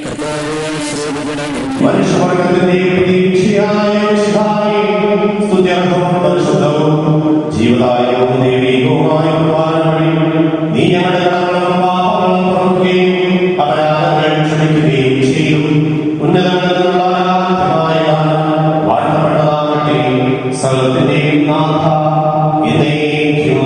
മനുഷ്യവർഗത്തിന്റെ പ്രതീക്ഷയായ മിശിഹായേ, സ്തുത്യർഹവും പരിശുദ്ധവും ജീവദായകവും ദൈവികവുമായ കുർബാന വഴി നീ ഞങ്ങളുടെ കടങ്ങളും പാപങ്ങളും പൊറുക്കുകയും അപരാധങ്ങൾ ക്ഷമിക്കുകയും ചെയ്യും ഉന്നതങ്ങളിൽ നിന്നുള്ള അനാഥമായ ഗാനം വാഴ്ത്തപ്പെട്ടതാകട്ടെ സകലത്തിന്റെയും നാഥ എന്നേക്കും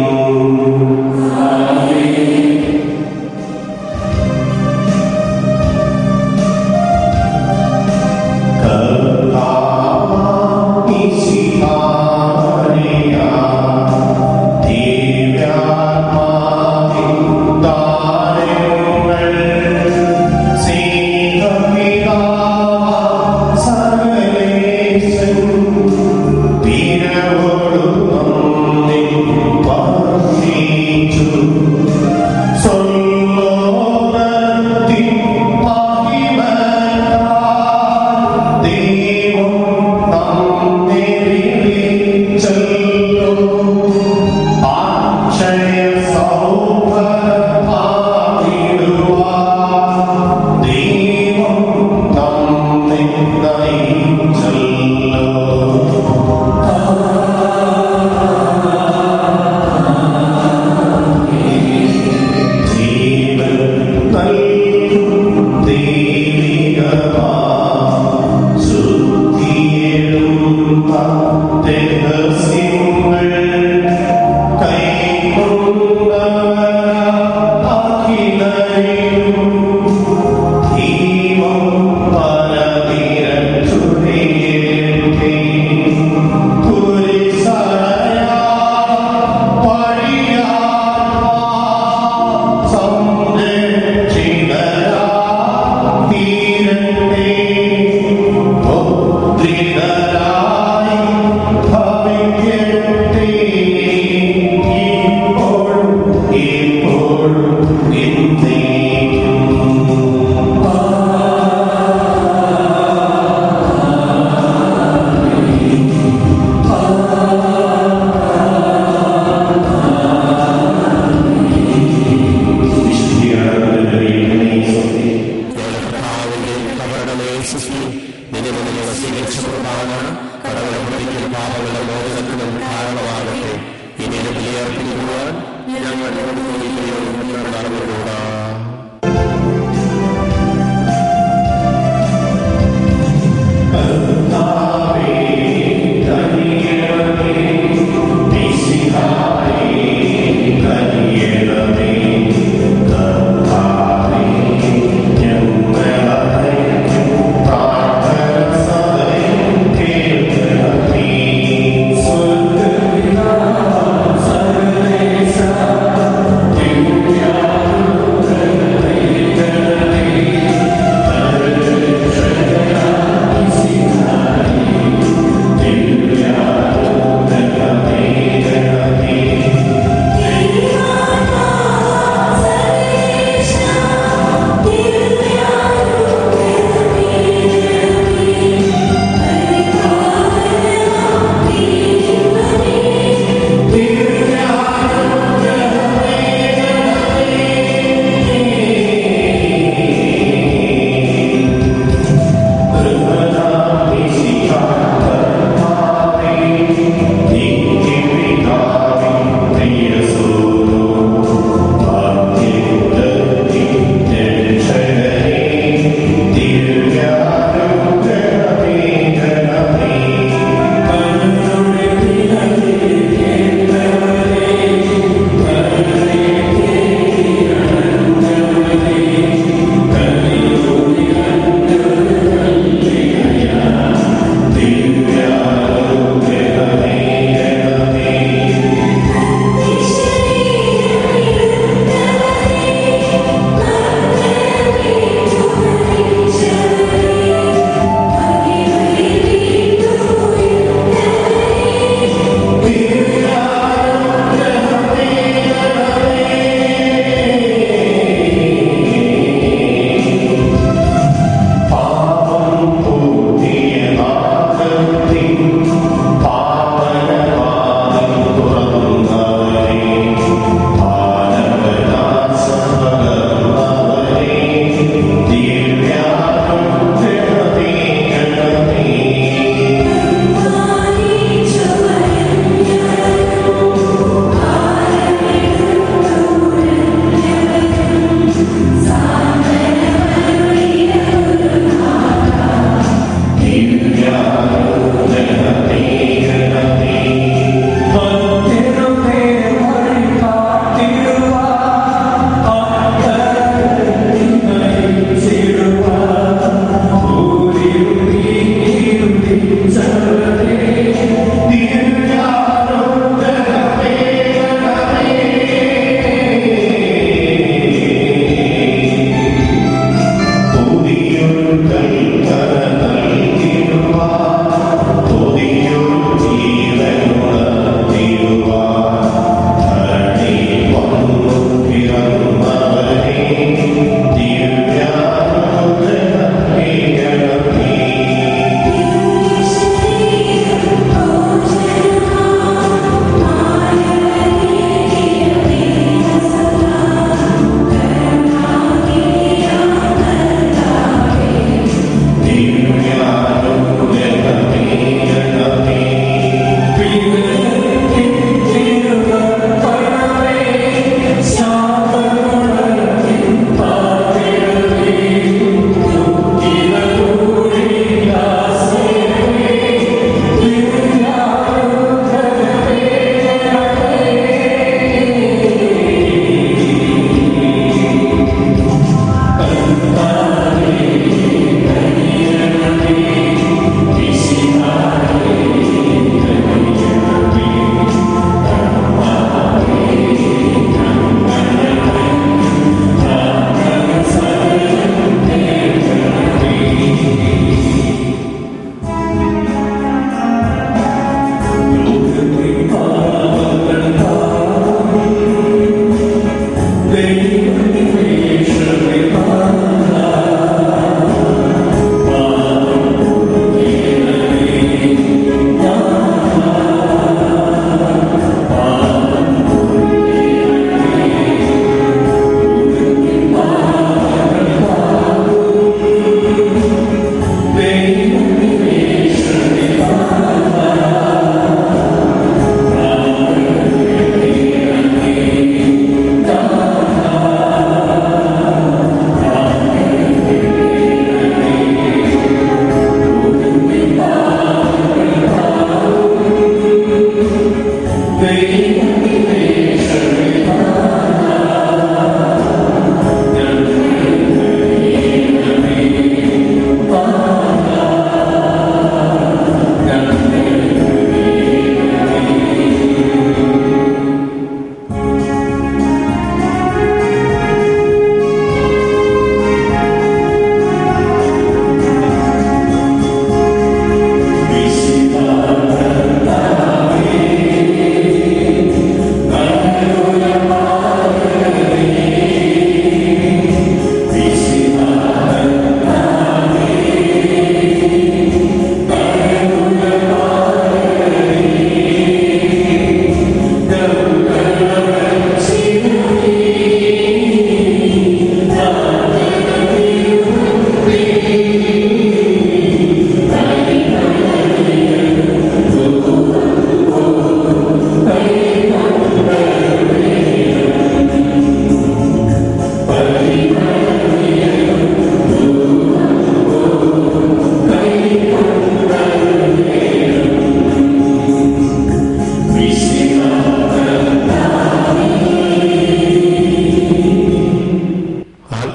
Thank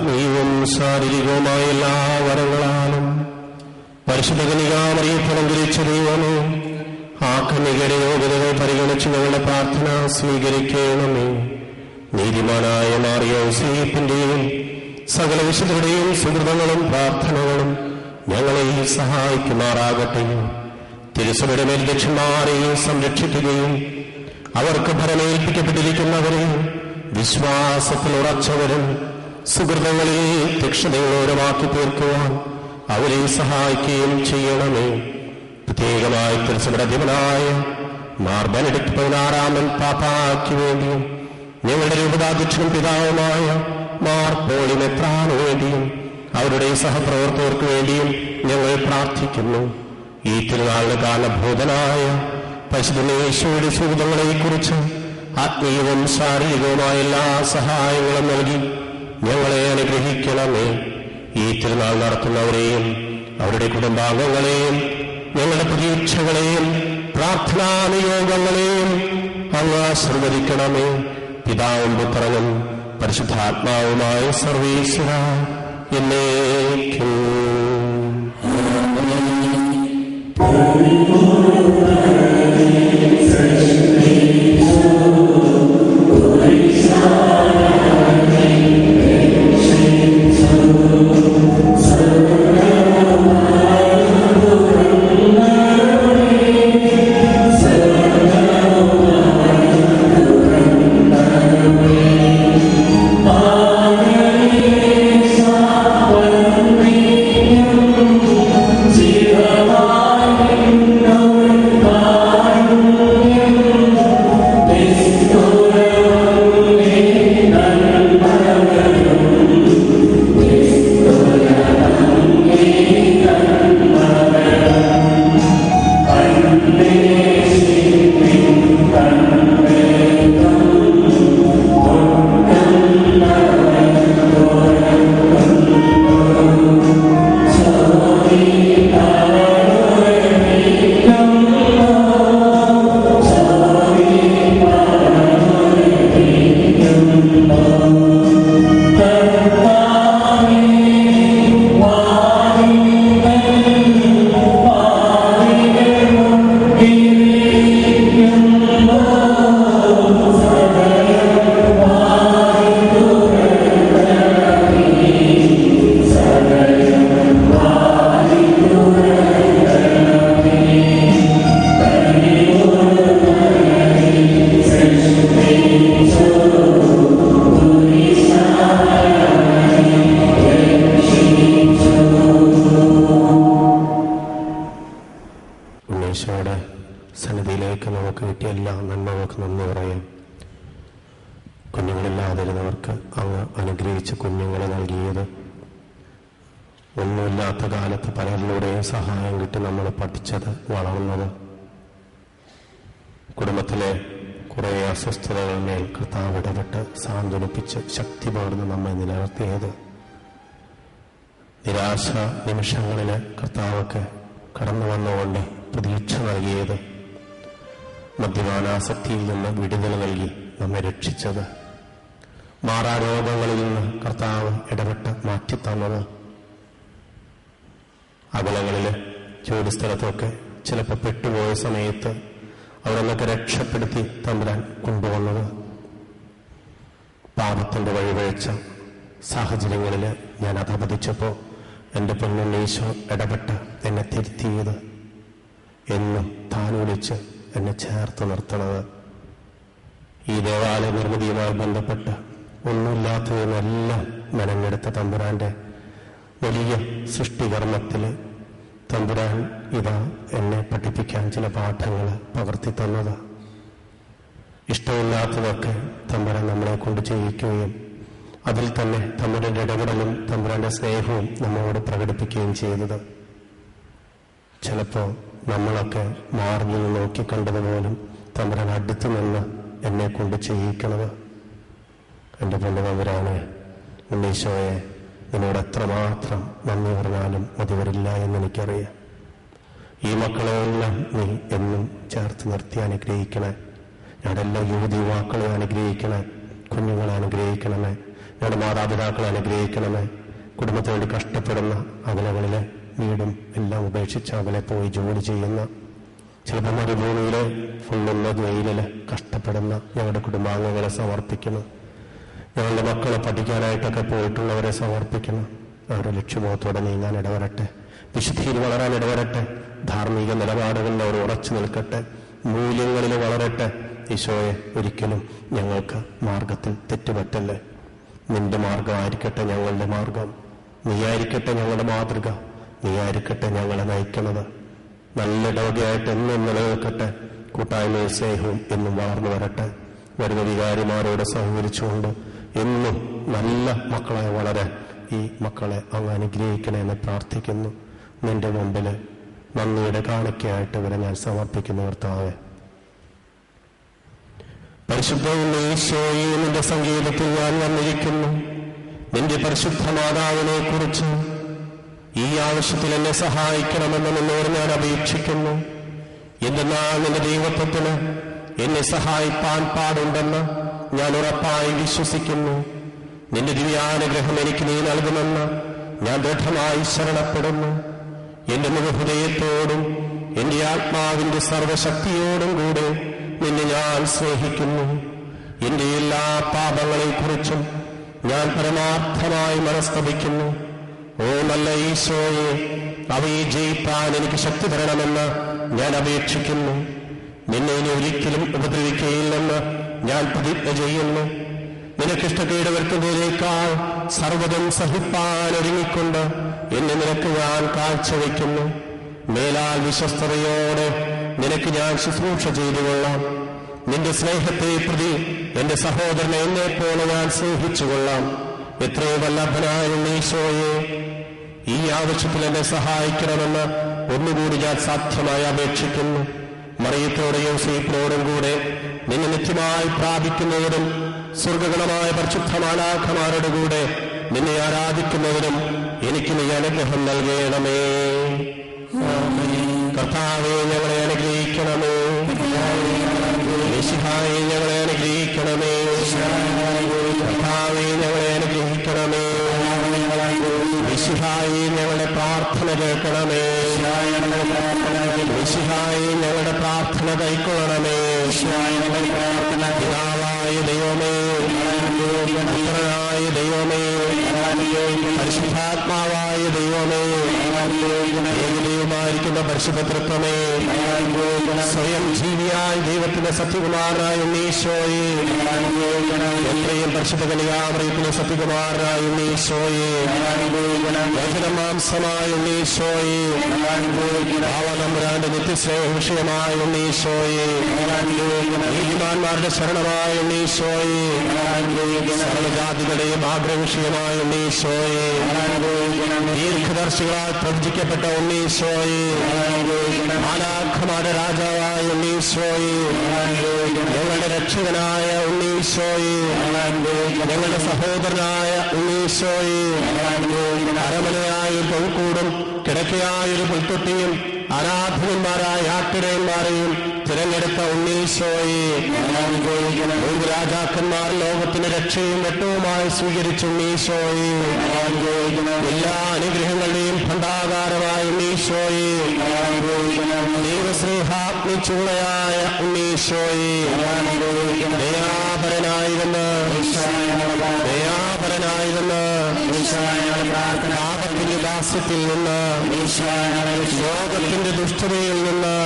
ആത്മീയവും ശാരീരികവുമായ എല്ലാ വരങ്ങളാലും പരിശുദ്ധ കനികാമറിയപ്പലങ്കരിച്ച ദൈവമേ ആ കന്യകയുടെ യോഗ്യതകൾ പരിഗണിച്ച് ഞങ്ങളുടെ പ്രാർത്ഥന സ്വീകരിക്കണമേ നീതിമാനായ മാറിയ ഔസേപ്പിന്റെയും സകല വിശുദ്ധരുടെയും സുഹൃതങ്ങളും പ്രാർത്ഥനകളും ഞങ്ങളെ സഹായിക്കുമാറാകട്ടെ തിരുസഭയുടെ മേൽദക്ഷന്മാരെയും സംരക്ഷിക്കുകയും അവർക്ക് ഭരമേൽപ്പിക്കപ്പെട്ടിരിക്കുന്നവരെ വിശ്വാസത്തിൽ ഉറച്ചവരും സുഹൃതങ്ങളിൽ തീക്ഷണയോരമാക്കി തീർക്കുവാൻ അവരെ സഹായിക്കുകയും ചെയ്യണമേ പ്രത്യേകമായി തിരുസഭയുടെ അധിപനായ മാർ ബെനഡിക്ട് പതിനാറാമൻ പാപ്പായ്ക്ക് വേണ്ടിയും ഞങ്ങളുടെ രൂപതാധ്യക്ഷനും പിതാവുമായ മാർ പോളിമെത്രാന് വേണ്ടിയും അവരുടെ സഹപ്രവർത്തകർക്ക് വേണ്ടിയും ഞങ്ങൾ പ്രാർത്ഥിക്കുന്നു ഈ തിരുനാളിന് കാലഭൂതനായ പരിശുദ്ധേശ്വരുടെ സുഹൃതങ്ങളെക്കുറിച്ച് ആത്മീയവും ശാരീരികവുമായ എല്ലാ സഹായങ്ങളും നൽകി ഞങ്ങളെ അനുഗ്രഹിക്കണമേ ഈ തിരുനാൾ നടത്തുന്നവരെയും അവരുടെ കുടുംബാംഗങ്ങളെയും ഞങ്ങളുടെ പ്രതീക്ഷകളെയും പ്രാർത്ഥനാ നിയോഗങ്ങളെയും അങ്ങ് ആശീർവദിക്കണമേ പിതാവും പുത്രനും പരിശുദ്ധാത്മാവുമായ സർവീശ്വര എന്നേക്കും ഉണ്ണീശോയുടെ സന്നിധിയിലേക്ക് നമുക്ക് കിട്ടിയ എല്ലാ നന്മകൾക്ക് നന്ദി പറയാം കുഞ്ഞുങ്ങളില്ലാതിരുന്നവർക്ക് അങ്ങ് അനുഗ്രഹിച്ച കുഞ്ഞുങ്ങളെ നൽകിയത് ഒന്നുമില്ലാത്ത കാലത്ത് പലരിലൂടെയും സഹായം കിട്ടി നമ്മൾ പഠിച്ചത് വളർന്നത് കുടുംബത്തിലെ കുറേ അസ്വസ്ഥതകൾ മേൽ കർത്താവ് ഇടപെട്ട് സാന്ത്വനിപ്പിച്ച് ശക്തി പകർന്ന് നമ്മെ നിലനിർത്തിയത് നിരാശ നിമിഷങ്ങളിൽ കർത്താവൊക്കെ കടന്നു വന്നുകൊണ്ട് പ്രതീക്ഷ നൽകിയത് മദ്യപാനാസക്തിയിൽ നിന്ന് വിടുതൽ നൽകി നമ്മെ രക്ഷിച്ചത് മാറാരോഗങ്ങളിൽ നിന്ന് കർത്താവ് ഇടപെട്ട് മാറ്റിത്തന്നത് അകലങ്ങളിൽ ജോലിസ്ഥലത്തൊക്കെ ചിലപ്പോൾ പെട്ടുപോയ സമയത്ത് അവരൊന്നൊക്കെ രക്ഷപ്പെടുത്തി തമ്പുരാൻ കൊണ്ടുവന്നത് പാപത്തിന്റെ വഴിവഴിച്ച സാഹചര്യങ്ങളിൽ ഞാൻ അധപതിച്ചപ്പോൾ എൻ്റെ പൊന്നുണ്ണീശോ ഇടപെട്ട് എന്നെ തിരുത്തിയത് എന്നും താൻ വിളിച്ച് എന്നെ ചേർത്ത് നിർത്തണത് ഈ ദേവാലയ നിർമ്മിതിയുമായി ബന്ധപ്പെട്ട് ഒന്നുമില്ലാത്തതിനെല്ലാം മെനഞ്ഞെടുത്ത തമ്പുരാന്റെ വലിയ സൃഷ്ടികർമ്മത്തിൽ തമ്പുരാൻ ഇതാ എന്നെ പഠിപ്പിക്കാൻ ചില പാഠങ്ങൾ പകർത്തി തന്നത് ഇഷ്ടമില്ലാത്തതൊക്കെ തമ്പുരാൻ നമ്മളെ കൊണ്ട് ചെയ്യിക്കുകയും അതിൽ തന്നെ തമ്പുരാന്റെ ഇടപെടലും തമ്പുരാന്റെ സ്നേഹവും നമ്മളോട് പ്രകടിപ്പിക്കുകയും ചെയ്തത് ചിലപ്പോൾ നമ്മളൊക്കെ മാറി നിന്ന് നോക്കിക്കണ്ടതുപോലും തമ്പുരാൻ അടുത്തു നിന്ന് എന്നെ കൊണ്ട് ചെയ്യിക്കണത് എൻ്റെ പൊന്നു തമ്പുരാനെ ഉണ്ണീശോയെ നിന്നോട് എത്രമാത്രം നന്ദി പറഞ്ഞാലും മതി വരില്ല എന്ന് എനിക്കറിയാം ഈ മക്കളെയെല്ലാം നീ എന്നും ചേർത്ത് നിർത്തി അനുഗ്രഹിക്കണേ ഞങ്ങളുടെ എല്ലാ യുവതി യുവാക്കളെ അനുഗ്രഹിക്കണേ കുഞ്ഞുങ്ങളെ അനുഗ്രഹിക്കണമേ ഞങ്ങളുടെ മാതാപിതാക്കളെ അനുഗ്രഹിക്കണമേ കുടുംബത്തിന് വേണ്ടി കഷ്ടപ്പെടുന്ന അകലകളിലെ വീടും എല്ലാം ഉപേക്ഷിച്ച് അകലെ പോയി ജോലി ചെയ്യുന്ന ചിലപ്പോൾ മരുഭൂമിയിലെ ഫുള്ളുന്ന വെയിലില് കഷ്ടപ്പെടുന്ന ഞങ്ങളുടെ കുടുംബാംഗങ്ങളെ സമർപ്പിക്കുന്നു ഞങ്ങളുടെ മക്കളെ പഠിക്കാനായിട്ടൊക്കെ പോയിട്ടുള്ളവരെ സമർപ്പിക്കുന്നു അവരുടെ ലക്ഷ്യബോധത്തോടെ നീങ്ങാൻ ഇടവരട്ടെ വിശുദ്ധിയിൽ വളരാൻ ഇടവരട്ടെ ധാർമ്മിക നിലപാടുകളിൽ അവർ ഉറച്ചു നിൽക്കട്ടെ മൂല്യങ്ങളിൽ വളരട്ടെ ഈശോയെ ഒരിക്കലും ഞങ്ങൾക്ക് മാർഗത്തിൽ തെറ്റുപറ്റല്ലേ നിന്റെ മാർഗമായിരിക്കട്ടെ ഞങ്ങളുടെ മാർഗം നീയായിരിക്കട്ടെ ഞങ്ങളുടെ മാതൃക നീയായിരിക്കട്ടെ ഞങ്ങളെ നയിക്കുന്നത് നല്ല ഇടവകയായിട്ട് എന്നും നിലനിൽക്കട്ടെ കൂട്ടായ്മയും സ്നേഹവും എന്നും വളർന്നു വരട്ടെ വരുന്ന വികാരിമാരോട് സഹകരിച്ചുകൊണ്ട് എന്നും നല്ല മക്കളായി വളരാൻ ഈ മക്കളെ അങ്ങ് അനുഗ്രഹിക്കണേ എന്ന് പ്രാർത്ഥിക്കുന്നു നിന്റെ മുമ്പിൽ നന്ദിയുടെ കാണിക്കയായിട്ട് ഇവരെ ഞാൻ സമർപ്പിക്കുന്നു കർത്താവെ പരിശുദ്ധവും ഈശോയെ നിന്റെ സംഗീതത്തിൽ ഞാൻ വന്നിരിക്കുന്നു നിന്റെ പരിശുദ്ധ മാതാവിനെ കുറിച്ച് ഈ ആവശ്യത്തിൽ എന്നെ സഹായിക്കണമെന്ന് നിന്നോട് ഞാൻ അപേക്ഷിക്കുന്നു എന്തെന്നാൽ നിന്റെ ദൈവത്വത്തിന് എന്നെ സഹായിപ്പാൻ പാടുണ്ടെന്ന് ഞാൻ ഉറപ്പായി വിശ്വസിക്കുന്നു നിന്റെ ദിവ്യാനുഗ്രഹം എനിക്ക് നീ നൽകുമെന്ന് ഞാൻ ദൃഢമായി ശരണപ്പെടുന്നു എന്റെ മുഖഹൃദയത്തോടും എന്റെ ആത്മാവിന്റെ സർവശക്തിയോടും കൂടെ നിന്നെ ഞാൻ സ്നേഹിക്കുന്നു എന്റെ എല്ലാ പാപങ്ങളെക്കുറിച്ചും ഞാൻ പരമാർത്ഥമായി മനസ്തപിക്കുന്നു ഓ നല്ല ഈശോയെ അവയെ ജയിപ്പാൻ എനിക്ക് ശക്തി തരണമെന്ന് ഞാൻ അപേക്ഷിക്കുന്നു നിന്നെ ഇനി ഒരിക്കലും ഉപദ്രവിക്കുകയില്ലെന്ന് ഞാൻ പ്രതിജ്ഞ ചെയ്യുന്നു നിനക്കിഷ്ടക്കേട് വരുത്തുന്നതിനേക്കാൾ സർവ്വതും സഹിപ്പാൻ ഒരുങ്ങിക്കൊണ്ട് എന്നെ നിനക്ക് ഞാൻ കാഴ്ചവെക്കുന്നു മേലാൽ വിശ്വസ്തതയോടെ നിനക്ക് ഞാൻ ശുശ്രൂഷ ചെയ്തുകൊള്ളാം നിന്റെ സ്നേഹത്തെ പ്രതി എന്റെ സഹോദരനെ എന്നെ പോലെ ഞാൻ സ്നേഹിച്ചുകൊള്ളാം എത്രയോ വല്ലഭനായ ഈശോയെ ഈ ആവശ്യത്തിൽ എന്നെ സഹായിക്കണമെന്ന് ഒന്നുകൂടി ഞാൻ സാധ്യമായി അപേക്ഷിക്കുന്നു മറിയത്തോടെയും സീപ്പിനോടും കൂടെ നിന്നെ നിത്യമായി പ്രാപിക്കുന്നതിനും സ്വർഗഗണമായ പരിശുദ്ധമാലാഖമാരുടെ കൂടെ നിന്നെ ആരാധിക്കുന്നതിനും എനിക്ക് നീ അനുഗ്രഹം നൽകണമേ കർത്താവെ ഞങ്ങളെ അനുഗ്രഹിക്കണമേ യേശുഹായെ ഞങ്ങളെ അനുഗ്രഹിക്കണമേ കർത്താവെ ഞങ്ങളെ അനുഗ്രഹിക്കണമേ യേശുഹായി ഞങ്ങളുടെ പ്രാർത്ഥന കേൾക്കണമേ യേശുഹായി ഞങ്ങളുടെ പ്രാർത്ഥന കൈക്കൊള്ളണമേ പിതാവായ ദൈവമേ പുത്രനായ ദൈവമേ പരിശുദ്ധാത്മാവായ ദൈവമേ ഏകദൈവമായിരിക്കുന്ന പരിശുദ്ധത്വമേ സ്വയം ജീവിയായ ദൈവത്തിന്റെ സത്യകുമാരനായ ഉണ്ണീശോയെ എത്രയും പരിശുദ്ധ കലിയാമറിയത്തിന് സത്യകുമാരനായ ഉണ്ണീശോയെ വചനമാംസമായ ഉണ്ണീശോയെ ഭാവനമ്പുരാന്റെ നിത്യസ്നേഹ വിഷയമായ ഉണ്ണീശോയെ നീതിമാന്മാരുടെ ശരണമായ ഉണ്ണീശോയെ സർവജാതികളുടെയും ആഗ്രഹവിഷയമായ ഉണ്ണീശോയെ ദീർഘദർശികളാൽ പ്രവചിക്കപ്പെട്ട ഉണ്ണീശോയെ മാലാഖമാരുടെ രാജാവായ ഉണ്ണീശോയെ ഞങ്ങളുടെ രക്ഷകനായ ഉണ്ണീശോയെ ഞങ്ങളുടെ സഹോദരനായ ഉണ്ണീശോയെ അരമനയായ ഒരു പൊൽക്കൂടും കിടക്കയായ ഒരു പുൽത്തൊട്ടിയും ആരാധകന്മാരായ ആട്ടിടയന്മാരെയും തിരഞ്ഞെടുത്ത ഉണ്ണീശോയെ മൂന്ന് രാജാക്കന്മാർ ലോകത്തിന് രക്ഷയും വെട്ടവുമായി സ്വീകരിച്ച ഉണ്ണീശോയെ എല്ലാ അനുഗ്രഹങ്ങളുടെയും ഭണ്ഡാകാരമായ ഉണ്ണീശോയെ ദൈവസ്നേഹാഗ്നി ചൂളയായ ഉണ്ണീശോയെ ദയാപരനായിരുന്ന് ദയാപരനായിരുന്ന് പാപത്തിന്റെ ദാസ്യത്തിൽ നിന്ന് ലോകത്തിന്റെ ദുഷ്ടതയിൽ നിന്ന്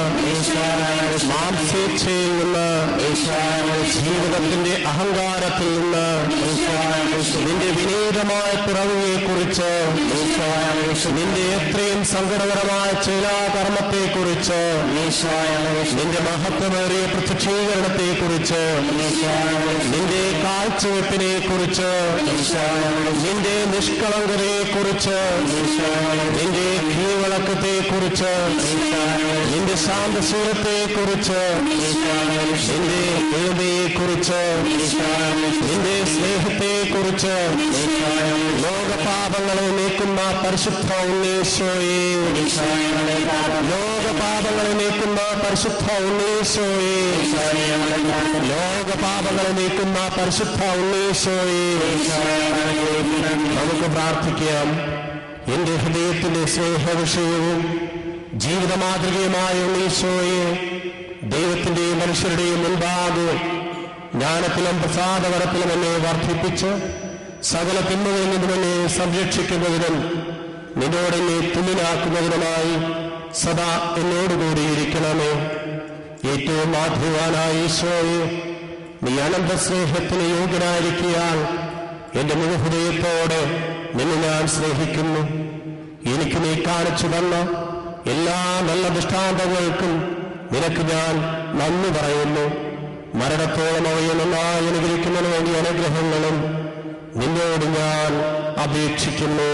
മാംസേച്ഛയിൽ നിന്ന് ജീവിതത്തിന്റെ അഹങ്കാരത്തിൽ നിന്ന് നിന്റെ വിനീതമായ പിറവിയെ കുറിച്ച് നിന്റെ എത്രയും സങ്കടകരമായ ചേലാകർമ്മത്തെ കുറിച്ച് നിന്റെ മഹത്വമേറിയ പ്രത്യക്ഷീകരണത്തെ കുറിച്ച് നിന്റെ കാഴ്ചവെപ്പിനെ കുറിച്ച് നിന്റെ നിഷ്കളങ്കതയെ കുറിച്ച് നിന്റെ കീഴ്വഴക്കത്തെ കുറിച്ച് നിന്റെ ശാന്തശീലത്തെ കുറിച്ച് നിന്റെ എഴുതയെ കുറിച്ച് നിന്റെ സ്നേഹത്തെ കുറിച്ച് ലോകപാപങ്ങളെ നീക്കുന്ന പരിശുദ്ധ ഉണ്ണീശോയെ ലോകപാപങ്ങളെ നീക്കുന്ന പരിശുദ്ധ ഉണ്ണീശോയെ ലോകപാപങ്ങളെ നീക്കുന്ന പരിശുദ്ധ ഉണ്ണീശോയെ നമുക്ക് പ്രാർത്ഥിക്കാം എന്റെ ഹൃദയത്തിന്റെ സ്നേഹവിഷയവും ജീവിത മാതൃകയുമായ ഉണ്ണീശോയെ ദൈവത്തിന്റെയും മനുഷ്യരുടെയും മുൻപാകെ ജ്ഞാനത്തിലും പ്രസാദവരത്തിലും എന്നെ വർദ്ധിപ്പിച്ച് സകല തിന്മകളിൽ നിന്നും എന്നെ സംരക്ഷിക്കുന്നതിനും നിന്നോട് എന്നെ തുല്യനാക്കുന്നതിനുമായി സദാ എന്നോടുകൂടിയിരിക്കണമേ ഏറ്റവും മാധുവാനായ ഈശോയെ നീ അനന്ത സ്നേഹത്തിന് യോഗ്യനായിരിക്കിയാൽ എന്റെ മുഴുഹൃദയത്തോടെ നിന്നെ ഞാൻ സ്നേഹിക്കുന്നു എനിക്ക് നീ കാണിച്ചു തന്ന എല്ലാ നല്ല ദൃഷ്ടാന്തങ്ങൾക്കും നിനക്ക് ഞാൻ നന്ദി പറയുന്നു മരണത്തോളം അവയെ നന്നായി അനുഗ്രഹിക്കുന്നതിന് വേണ്ടി അനുഗ്രഹങ്ങളും നിന്നോട് ഞാൻ അപേക്ഷിക്കുന്നു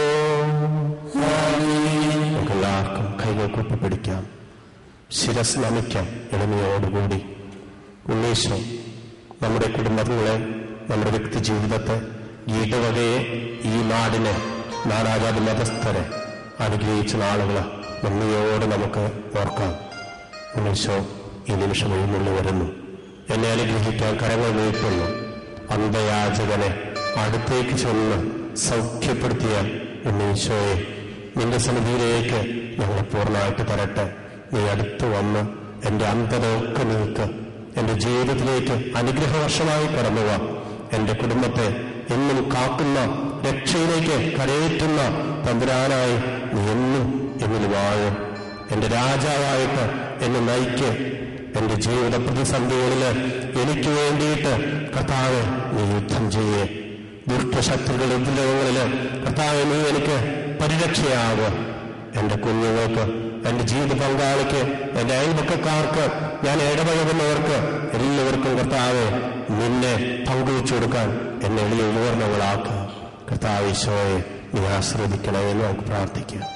നമുക്കെല്ലാവർക്കും കൈകൾ കൂപ്പിപ്പിടിക്കാം ശിരസ് നമിക്കാം എളിമയോടുകൂടി ഉണ്ണീശോ നമ്മുടെ കുടുംബങ്ങളെ നമ്മുടെ വ്യക്തി ജീവിതത്തെ ഈ ഇടവകയെ ഈ നാടിനെ നാനാജാതി മതസ്ഥരെ അനുഗ്രഹിച്ച നാളുകൾ നന്ദിയോടെ നമുക്ക് ഓർക്കാം ഉണ്ണീശോ ഈ നിമിഷം എഴുന്നള്ളി വരുന്നു എന്നെ അനുഗ്രഹിക്കാൻ കരങ്ങൾ നീട്ടുന്നു അന്ധയാചകനെ അടുത്തേക്ക് ചെന്ന് സൗഖ്യപ്പെടുത്തിയ ഉണ്ണീശോയെ നിന്റെ സന്നിധിയിലേക്ക് ഞങ്ങളെ പൂർണ്ണമായിട്ട് തരട്ടെ നീ അടുത്ത് വന്ന് എന്റെ അന്ധതയൊക്കെ നീക്ക് എന്റെ ജീവിതത്തിലേക്ക് അനുഗ്രഹവർഷമായി കടന്നുക എന്റെ കുടുംബത്തെ എന്നും കാക്കുന്ന രക്ഷയിലേക്ക് കരയേറ്റുന്ന തമ്പുരാനായി നീ എന്നും എന്നിൽ വാഴും എന്റെ രാജാവായിട്ട് എന്നെ നയിക്ക് എന്റെ ജീവിത പ്രതിസന്ധികളില് എനിക്ക് വേണ്ടിയിട്ട് കർത്താവ് നീ യുദ്ധം ചെയ്യേ ദുഷ്ടശക്തികൾ ഉപദ്രവങ്ങളില് കർത്താവ് നീ എനിക്ക് പരിരക്ഷയാകുക എന്റെ കുഞ്ഞുങ്ങൾക്ക് എന്റെ ജീവിത പങ്കാളിക്ക് എന്റെ അയൽപക്കക്കാർക്ക് ഞാൻ ഇടപഴകുന്നവർക്ക് എല്ലാവർക്കും കർത്താവ് നിന്നെ പങ്കുവച്ചു കൊടുക്കാൻ എന്നെ എളിയ ഉപകരണങ്ങളാക്കുക കർത്താവ് ഈശോയെ നീ ആശ്രദിക്കണമേ എന്ന് നമുക്ക് പ്രാർത്ഥിക്കാം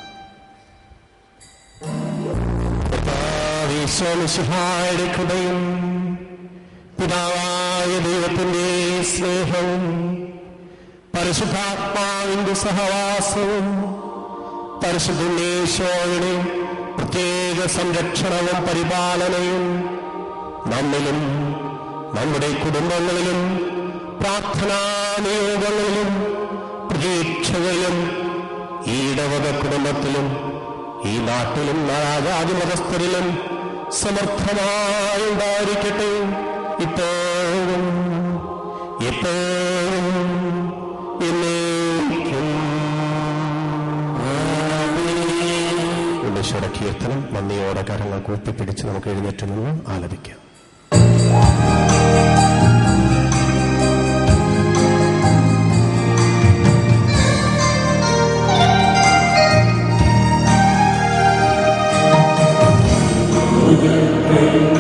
ഈശോമിശിഹായുടെ കൃപയും പിതാവായ ദൈവത്തിന്റെ സ്നേഹവും പരിശുദ്ധാത്മാവിന്റെ സഹവാസവും പരിശുദ്ധേശോയുടെ പ്രത്യേക സംരക്ഷണവും പരിപാലനയും നമ്മിലും നമ്മുടെ കുടുംബങ്ങളിലും പ്രാർത്ഥനാ നിയോഗങ്ങളിലും പ്രതീക്ഷകളിലും ഈ ഇടവക കുടുംബത്തിലും ഈ നാട്ടിലും നാരാജാതി മതസ്ഥരിലും സമർത്ഥമായി ഉണ്ടായിരിക്കട്ടെ ഇപ്പോഴും എപ്പോഴും എന്നേക്കും ഉണ്ണീശ്വര കീർത്തനം നന്ദിയോടെ കരങ്ങൾ കൂപ്പിപ്പിടിച്ച് നമുക്ക് എഴുന്നേറ്റ് നിന്ന് ആലപിക്കാം ും